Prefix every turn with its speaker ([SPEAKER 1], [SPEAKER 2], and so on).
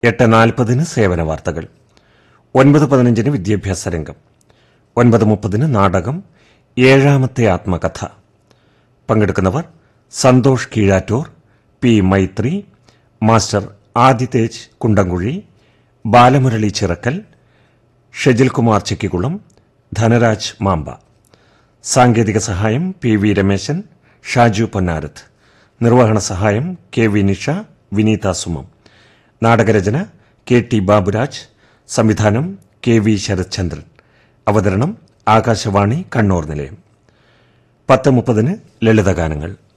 [SPEAKER 1] എട്ട് നാൽപ്പതിന് സേവന വാർത്തകൾ ഒൻപത് പതിനഞ്ചിന് വിദ്യാഭ്യാസ രംഗം ഒൻപത് മുപ്പതിന് നാടകം ഏഴാമത്തെ ആത്മകഥ പങ്കെടുക്കുന്നവർ സന്തോഷ് കീഴാറ്റൂർ പി മൈത്രി മാസ്റ്റർ ആദിതേജ് കുണ്ടംകുഴി ബാലമുരളി ചിറക്കൽ ഷെജിൽ കുമാർ ചെക്കിക്കുളം ധനരാജ് മാമ്പ സാങ്കേതിക സഹായം പി വി രമേശൻ ഷാജു പൊന്നാരത്ത് നിർവഹണ സഹായം കെ വി നിഷ വിനീത സുമം നാടകരചന കെ ടി ബാബുരാജ് സംവിധാനം കെ വി ശരത്ചന്ദ്രൻ അവതരണം ആകാശവാണി കണ്ണൂർ നിലയം പത്ത് മുപ്പതിന് ലളിതഗാനങ്ങൾ